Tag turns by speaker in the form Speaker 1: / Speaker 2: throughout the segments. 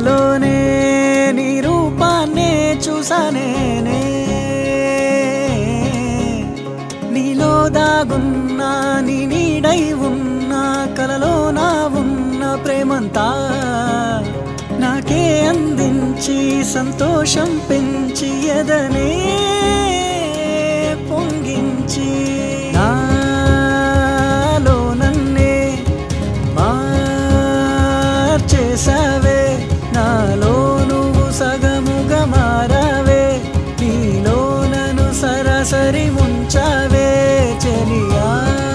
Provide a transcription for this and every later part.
Speaker 1: కలలోనే నీ రూపాన్నే చూసానేనే నీలో దాగున్నా నీ నీడై ఉన్నా కలలో నా ఉన్న ప్రేమంతా నాకే అందించి సంతోషం పెంచి ఎదనే పొంగించి నాలో నన్నే మార్చేసావే నాలో నువ్వు సగముగా మారావే నీలో నన్ను సరాసరి ముంచావే చెలియా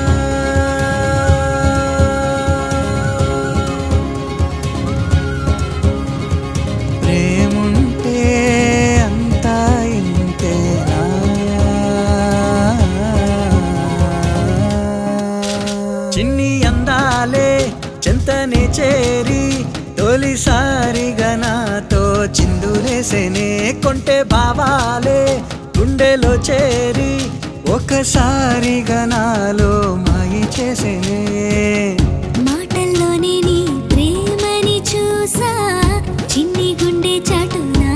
Speaker 1: ప్రేముంటే అంతా ఇంతేనా చిన్ని అందాలే చెంతనే చేరి తొలిసారిగా నాతో చిందులేసేనే కొంటె భావాలే గుండెలో చేరి ఒకసారిగా నాలో మాయి చేసేనే
Speaker 2: మాటల్లోనే నీ ప్రేమని చూసా చిన్ని గుండె చాటునా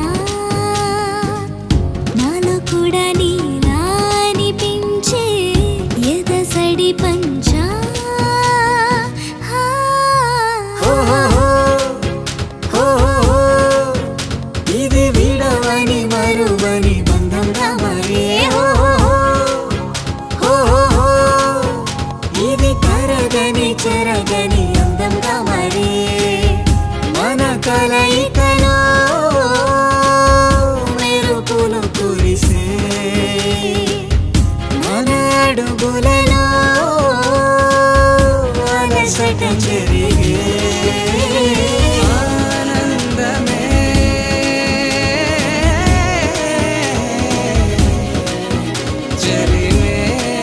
Speaker 2: నాలో కూడా నీలా అనిపించే ఎదసడి పంచా
Speaker 1: హో హో హో, హో హో హో, ఇది వీడవని మరువని బంధంగా మరే హో హో హో, హో హో హో, ఇది కరగని చెరగని అందంగా మరే మన కలయికలో మెరుపులు కురిసే మన అడుగులలో అలసట జరిగే ఆనందమే జరిగే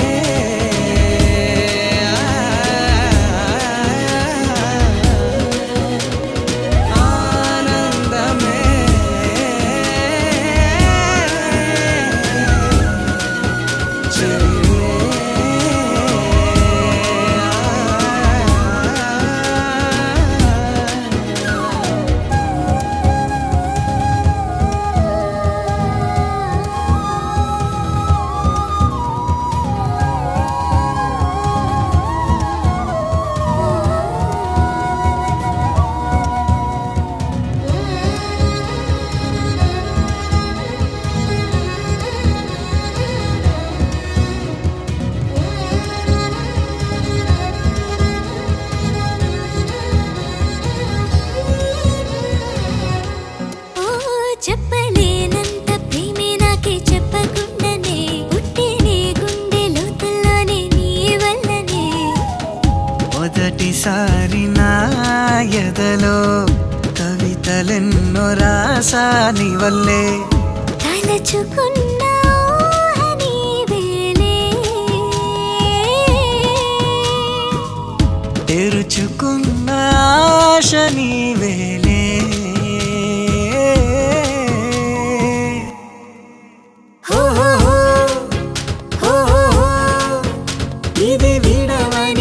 Speaker 1: ఆనందమే
Speaker 2: ఓ చెప్పలేనంత ప్రేమే నాకే చెప్పకుండానే పుట్టినే గుండె లోతుల్లోనే నీ వల్లనే
Speaker 1: మొదటిసారి నా ఎదలో కవితలెన్నో రాసా నీ వల్లే
Speaker 2: తలచుకున్న ఊహ నీవేలే.
Speaker 1: తెరుచుకున్న ఆశ నీవేలే హో హో హో, హో హో హో, ఇది విడవని